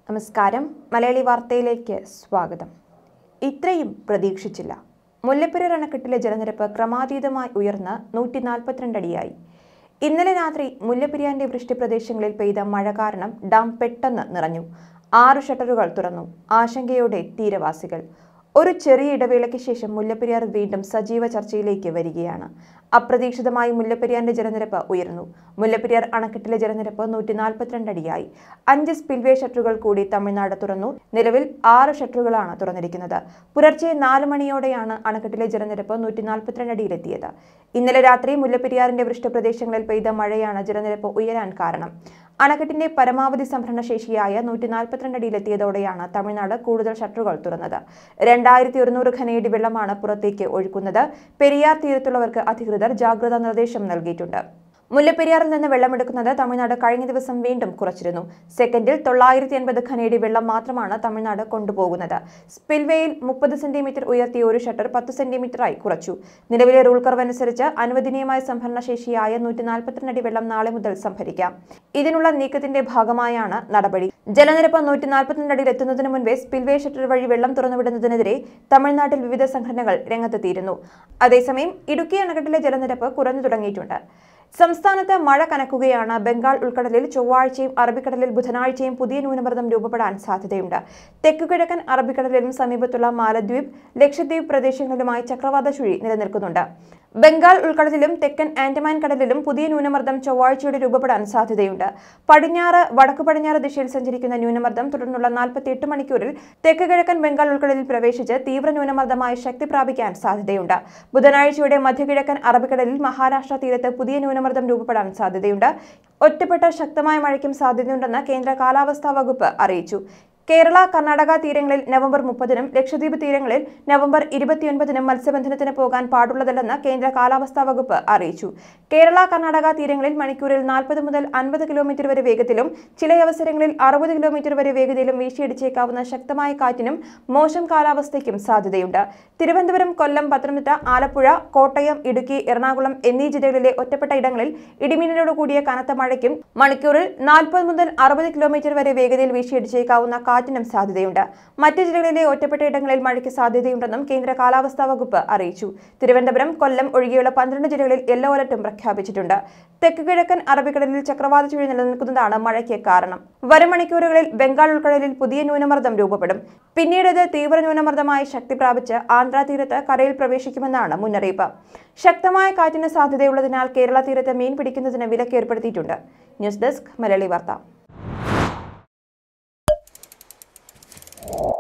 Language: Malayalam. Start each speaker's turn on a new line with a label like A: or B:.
A: നമസ്കാരം മലയാളി വാർത്തയിലേക്ക് സ്വാഗതം ഇത്രയും പ്രതീക്ഷിച്ചില്ല മുല്ലപ്പെരിയാർ അണക്കെട്ടിലെ ജലനിരപ്പ് ക്രമാതീതമായി ഉയർന്ന് നൂറ്റി നാൽപ്പത്തിരണ്ട് അടിയായി ഇന്നലെ രാത്രി മുല്ലപ്പെരിയാറിന്റെ വൃഷ്ടിപ്രദേശങ്ങളിൽ പെയ്ത മഴ കാരണം ഡാം പെട്ടെന്ന് നിറഞ്ഞു ആറ് ഷട്ടറുകൾ തുറന്നു ആശങ്കയോടെ തീരവാസികൾ ഒരു ചെറിയ ഇടവേളയ്ക്ക് ശേഷം മുല്ലപ്പെരിയാർ വീണ്ടും സജീവ ചർച്ചയിലേക്ക് വരികയാണ് അപ്രതീക്ഷിതമായി മുല്ലപ്പെരിയാറിന്റെ ജലനിരപ്പ് ഉയർന്നു മുല്ലപ്പെരിയാർ അണക്കെട്ടിലെ ജലനിരപ്പ് നൂറ്റി നാൽപ്പത്തിരണ്ട് അടിയായി അഞ്ച് സ്പിൽവേ ഷട്ടറുകൾ കൂടി തമിഴ്നാട് തുറന്നു നിലവിൽ ആറ് ഷട്ടറുകളാണ് തുറന്നിരിക്കുന്നത് പുലർച്ചെ നാല് മണിയോടെയാണ് അണക്കെട്ടിലെ ജലനിരപ്പ് നൂറ്റി നാൽപ്പത്തിരണ്ട് അടിയിലെത്തിയത് ഇന്നലെ രാത്രി മുല്ലപ്പെരിയാറിന്റെ വൃഷ്ടപ്രദേശങ്ങളിൽ പെയ്ത മഴയാണ് ജലനിരപ്പ് ഉയരാൻ കാരണം അണക്കെട്ടിന്റെ പരമാവധി സംഭരണ ശേഷിയായ നൂറ്റി നാൽപ്പത്തിരണ്ട് അടിയിലെത്തിയതോടെയാണ് തമിഴ്നാട് കൂടുതൽ ഷട്ടറുകൾ തുറന്നത് രണ്ടായിരത്തി ഒരുന്നൂറ് ഖനയടി വെള്ളമാണ് പുറത്തേക്ക് ഒഴുക്കുന്നത് പെരിയാർ തീരത്തുള്ളവർക്ക് അധികൃതർ ജാഗ്രതാ നിർദ്ദേശം നൽകിയിട്ടുണ്ട് മുല്ലപ്പെരിയാറിൽ നിന്ന് വെള്ളമെടുക്കുന്നത് തമിഴ്നാട് കഴിഞ്ഞ ദിവസം വീണ്ടും കുറച്ചിരുന്നു സെക്കൻഡിൽ തൊള്ളായിരത്തി എൺപത് ഖനയടി വെള്ളം മാത്രമാണ് തമിഴ്നാട് കൊണ്ടുപോകുന്നത് സ്പിൽവേയിൽ മുപ്പത് സെന്റിമീറ്റർ ഉയർത്തിയ ഒരു ഷട്ടർ പത്ത് സെന്റിമീറ്ററായി കുറച്ചു നിലവിലെ റൂൾ കർവ് അനുസരിച്ച് അനുവദനീയമായ സംഭരണ ശേഷിയായ നൂറ്റി നാൽപ്പത്തിരണ്ട് അടി വെള്ളം നാളെ മുതൽ സംഭരിക്കാം ഇതിനുള്ള നീക്കത്തിന്റെ ഭാഗമായാണ് നടപടി ജലനിരപ്പ് നൂറ്റി നാൽപ്പത്തിരണ്ട് അടിയിൽ എത്തുന്നതിന് മുൻപേ സ്പിൽവേ ഷട്ടർ വഴി വെള്ളം തുറന്നുവിടുന്നതിനെതിരെ തമിഴ്നാട്ടിൽ വിവിധ സംഘടനകൾ രംഗത്തെത്തിയിരുന്നു അതേസമയം ഇടുക്കി അണക്കെട്ടിലെ ജലനിരപ്പ് കുറഞ്ഞു തുടങ്ങിയിട്ടുണ്ട് സംസ്ഥാനത്ത് മഴ കനക്കുകയാണ് ബംഗാൾ ഉൾക്കടലിൽ ചൊവ്വാഴ്ചയും അറബിക്കടലിൽ ബുധനാഴ്ചയും പുതിയ ന്യൂനമർദ്ദം രൂപപ്പെടാൻ സാധ്യതയുണ്ട് തെക്കുകിഴക്കൻ അറബിക്കടലിലും സമീപത്തുള്ള മാലദ്വീപ് ലക്ഷദ്വീപ് പ്രദേശങ്ങളിലുമായി ചക്രവാത ചുഴി നിലനിൽക്കുന്നുണ്ട് ബംഗാൾ ഉൾക്കടലിലും തെക്കൻ ആൻഡമാൻ കടലിലും പുതിയ ന്യൂനമർദ്ദം ചൊവ്വാഴ്ചയോടെ രൂപപ്പെടാൻ സാധ്യതയുണ്ട് പടിഞ്ഞാറ് വടക്കു പടിഞ്ഞാറ് ദിശയിൽ സഞ്ചരിക്കുന്ന ന്യൂനമർദ്ദം തുടർന്നുള്ള നാൽപ്പത്തിയെട്ട് മണിക്കൂറിൽ തെക്ക് കിഴക്കൻ ബംഗാൾ ഉൾക്കടലിൽ പ്രവേശിച്ച് തീവ്ര ന്യൂനമർദ്ദമായി ശക്തി പ്രാപിക്കാൻ സാധ്യതയുണ്ട് ബുധനാഴ്ചയോടെ മധ്യകിഴക്കൻ അറബിക്കടലിൽ മഹാരാഷ്ട്ര തീരത്ത് പുതിയ ന്യൂനമർദ്ദം രൂപപ്പെടാൻ സാധ്യതയുണ്ട് ഒറ്റപ്പെട്ട ശക്തമായ മഴയ്ക്കും സാധ്യതയുണ്ടെന്ന് കേന്ദ്ര കാലാവസ്ഥാ വകുപ്പ് അറിയിച്ചു കേരള കർണാടക തീരങ്ങളിൽ നവംബർ മുപ്പതിനും ലക്ഷദ്വീപ് തീരങ്ങളിൽ നവംബർ ഇരുപത്തിയൊൻപതിനും മത്സ്യബന്ധനത്തിന് പോകാൻ പാടുള്ളതല്ലെന്ന് കേന്ദ്ര കാലാവസ്ഥാ വകുപ്പ് അറിയിച്ചു കേരള കർണാടക തീരങ്ങളിൽ മണിക്കൂറിൽ നാൽപ്പത് മുതൽ അൻപത് കിലോമീറ്റർ വരെ വേഗത്തിലും ചിലയവസരങ്ങളിൽ അറുപത് കിലോമീറ്റർ വരെ വേഗതയിലും വീശിയടിച്ചേക്കാവുന്ന ശക്തമായ കാറ്റിനും മോശം കാലാവസ്ഥയ്ക്കും സാധ്യതയുണ്ട് തിരുവനന്തപുരം കൊല്ലം പത്തനംതിട്ട ആലപ്പുഴ കോട്ടയം ഇടുക്കി എറണാകുളം എന്നീ ജില്ലകളിലെ ഒറ്റപ്പെട്ട ഇടങ്ങളിൽ ഇടിമിന്നലോട് കൂടിയ കനത്ത മഴയ്ക്കും മണിക്കൂറിൽ നാൽപ്പത് മുതൽ അറുപത് കിലോമീറ്റർ വരെ വേഗതയിൽ വീശിയടിച്ചേക്കാവുന്ന കാറ്റിനും സാധ്യതയുണ്ട് മറ്റ് ജില്ലകളിലെ ഒറ്റപ്പെട്ട ഇടങ്ങളിൽ മഴയ്ക്ക് സാധ്യതയുണ്ടെന്നും കേന്ദ്ര കാലാവസ്ഥാ വകുപ്പ് അറിയിച്ചു തിരുവനന്തപുരം കൊല്ലം ഒഴികെയുള്ള പന്ത്രണ്ട് ജില്ലകളിൽ യെല്ലോ അലർട്ടും പ്രഖ്യാപിച്ചിട്ടുണ്ട് തെക്ക് കിഴക്കൻ അറബിക്കടലിൽ ചക്രവാത ചുഴി നിലനിൽക്കുന്നതാണ് മഴയ്ക്ക് കാരണം വരും മണിക്കൂറുകളിൽ ബംഗാൾ ഉൾക്കടലിൽ പുതിയ ന്യൂനമർദ്ദം രൂപപ്പെടും പിന്നീട് ഇത് തീവ്ര ന്യൂനമർദ്ദമായി ശക്തി പ്രാപിച്ച് ആന്ധ്ര തീരത്ത് കരയിൽ പ്രവേശിക്കുമെന്നാണ് മുന്നറിയിപ്പ് ശക്തമായ കാറ്റിന് സാധ്യതയുള്ളതിനാൽ കേരള തീരത്ത് മീൻ പിടിക്കുന്നതിന് വിലക്ക് ഏർപ്പെടുത്തിയിട്ടുണ്ട് ന്യൂസ് ഡെസ്ക് മലയാളി വാർത്ത